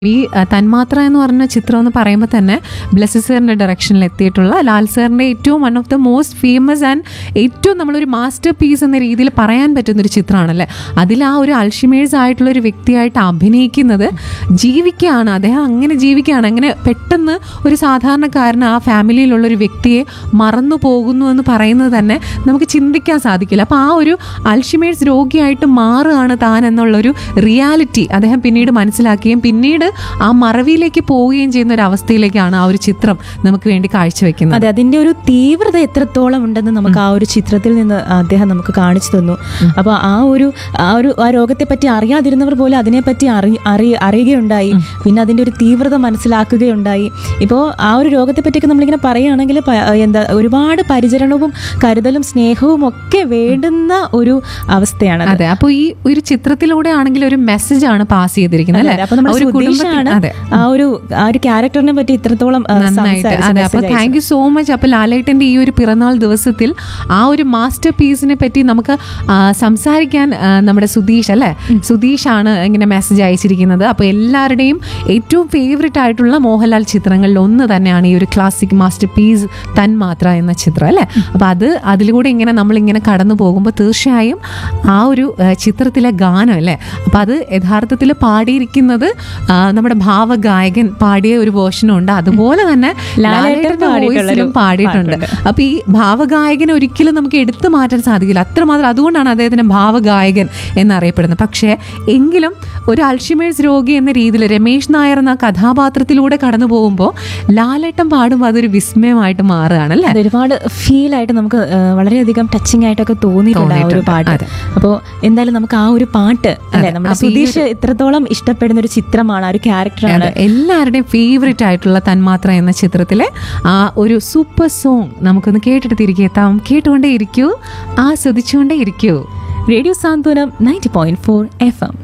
ഈ അഹ്, തന്മാത്ര എന്ന് പറഞ്ഞ ചിത്രം എന്ന് പറയുമ്പോൾ തന്നെ ബ്ലസ് സാറിൻ്റെ ഡയറക്ഷനിൽ എത്തിയിട്ടുള്ള ലാൽ സാറിൻ്റെ ഏറ്റവും one of the most famous and ഏറ്റവും നമ്മളൊരു മാസ്റ്റർ പീസ് എന്ന രീതിയിൽ പറയാൻ പറ്റുന്ന ഒരു ചിത്രമാണല്ലേ അതിൽ ആ ഒരു അൾഷിമേഴ്സ് ആയിട്ടുള്ള ഒരു വ്യക്തിയായിട്ട് അഭിനയിക്കുന്നത് ജീവിക്കുകയാണ് അദ്ദേഹം അങ്ങനെ ജീവിക്കുകയാണ് അങ്ങനെ പെട്ടെന്ന് ഒരു സാധാരണക്കാരന് ആ ഫാമിലിയിലുള്ള ഒരു വ്യക്തിയെ മറന്നു പോകുന്നു എന്ന് പറയുന്നത് തന്നെ നമുക്ക് ചിന്തിക്കാൻ സാധിക്കില്ല അപ്പോൾ ആ ഒരു അൾഷിമേഴ്സ് രോഗിയായിട്ട് മാറുകയാണ് താൻ എന്നുള്ളൊരു റിയാലിറ്റി അദ്ദേഹം പിന്നീട് മനസ്സിലാക്കുകയും പിന്നീട് ആ മറവിയിലേക്ക് പോവുകയും ചെയ്യുന്ന ഒരു അവസ്ഥയിലേക്കാണ് ആ ഒരു ചിത്രം നമുക്ക് വേണ്ടി കാഴ്ചവെക്കുന്നത് അതെ അതിന്റെ ഒരു തീവ്രത എത്രത്തോളം ഉണ്ടെന്ന് നമുക്ക് ആ ഒരു ചിത്രത്തിൽ നിന്ന് അദ്ദേഹം നമുക്ക് കാണിച്ചു തന്നു അപ്പൊ ആ ഒരു ആ ഒരു ആ രോഗത്തെ പറ്റി അറിയാതിരുന്നവർ പോലും അതിനെപ്പറ്റി അറി അറി അറിയുകയുണ്ടായി പിന്നെ അതിന്റെ ഒരു തീവ്രത മനസ്സിലാക്കുകയുണ്ടായി ഇപ്പോൾ ആ ഒരു രോഗത്തെ പറ്റിയൊക്കെ നമ്മളിങ്ങനെ പറയുകയാണെങ്കിൽ പ- എന്താ ഒരുപാട് പരിചരണവും കരുതലും സ്നേഹവും ഒക്കെ വേണ്ടുന്ന ഒരു അവസ്ഥയാണ് അതെ അപ്പോൾ ഈ ഒരു ചിത്രത്തിലൂടെ ആണെങ്കിൽ ഒരു മെസ്സേജ് ആണ് പാസ് ചെയ്തിരിക്കുന്നത് അല്ലേ അപ്പൊ നമ്മുടെ ആ ഒരു കുടുംബത്തിൽ- സുധീഷാണ് അതെ ആ ഒരു ആ ഒരു ക്യാരക്ടറിനെ പറ്റി ഇത്രത്തോളം ആ, നന്നായിട്ട് സംസാരിച്ച് അതെ അപ്പൊ message thank you so much അപ്പൊ ലാലേട്ടന്റെ ഈ ഒരു പിറന്നാൾ ദിവസത്തിൽ ആ ഒരു മാസ്റ്റർ പീസിനെ പറ്റി നമുക്ക് ആ, സംസാരിക്കാൻ ആ, നമ്മുടെ സുധീഷ് അല്ലെ സുധീഷ് ആണ് ഇങ്ങനെ മെസ്സേജ് അയച്ചിരിക്കുന്നത് അപ്പൊ എല്ലാവരുടെയും ഏറ്റവും ഫേവറേറ്റ് ആയിട്ടുള്ള മോഹൻലാൽ ചിത്രങ്ങളിൽ ഒന്ന് തന്നെയാണ് ഈ ഒരു ക്ലാസിക് മാസ്റ്റർ പീസ് തന്മാത്ര എന്ന ചിത്രം അല്ലെ അപ്പൊ അത് അതിലൂടെ ഇങ്ങനെ നമ്മൾ ഇങ്ങനെ കടന്നു പോകുമ്പോൾ തീർച്ചയായും ആ ഒരു ആ, ചിത്രത്തിലെ ഗാനം അല്ലേ അപ്പൊ അത് യഥാർത്ഥത്തിൽ പാടിയിരിക്കുന്നത് ആ, നമ്മുടെ ഭാവഗായകൻ പാടിയ ഒരു വേർഷനും ഉണ്ട് അതുപോലെ തന്നെ ലാലേട്ടൻ ലാലേട്ടന്റെ പാടിയിട്ടുള്ളൊരു വോയിസിലും പാടിയിട്ടുണ്ട് അപ്പൊ ഈ ഭാവഗായകനെ ഒരിക്കലും നമുക്ക് എടുത്തു മാറ്റാൻ സാധിക്കില്ല അത്രമാത്രം അതുകൊണ്ടാണ് അദ്ദേഹത്തിന് ഭാവഗായകൻ എന്നറിയപ്പെടുന്നത് പക്ഷേ എങ്കിലും ഒരു അൾഷിമേഴ്സ് രോഗി എന്ന രീതിയിൽ രമേശ് നായർ എന്ന കഥാപാത്രത്തിലൂടെ കടന്നു പോകുമ്പോൾ ലാലേട്ടൻ പാടുമ്പോൾ അതൊരു വിസ്മയമായിട്ട് മാറുകയാണ് അല്ലേ അത് ഒരുപാട് ഫീൽ ആയിട്ട് നമുക്ക് ആ, വളരെയധികം ടച്ചിങ് ആയിട്ടൊക്കെ തോന്നിയിട്ടുണ്ട് ആ ഒരു തോന്നിയിട്ടുണ്ട്. പാട്ട് അതെ. അപ്പോൾ എന്തായാലും നമുക്ക് ആ ഒരു പാട്ട് അല്ലെ അതെ. നമ്മുടെ അപ്പൊ ഈ സുധീഷ് ഇത്രത്തോളം ഇഷ്ടപ്പെടുന്ന ഒരു ചിത്രമാണ് ആ ഒരു ക്യാരക്ടറാണ് അതെ, എല്ലാവരുടെയും ഫേവറേറ്റ് ആയിട്ടുള്ള തന്മാത്ര എന്ന ചിത്രത്തിലെ ആ ഒരു സൂപ്പർ സോങ് നമുക്കൊന്ന് കേട്ടിട്ട് തിരികെ എത്താം കേട്ടുകൊണ്ടേ ഇരിക്കൂ ആസ്വദിച്ചുകൊണ്ടേ ഇരിക്കൂ radio Santhwanam ninety point four F M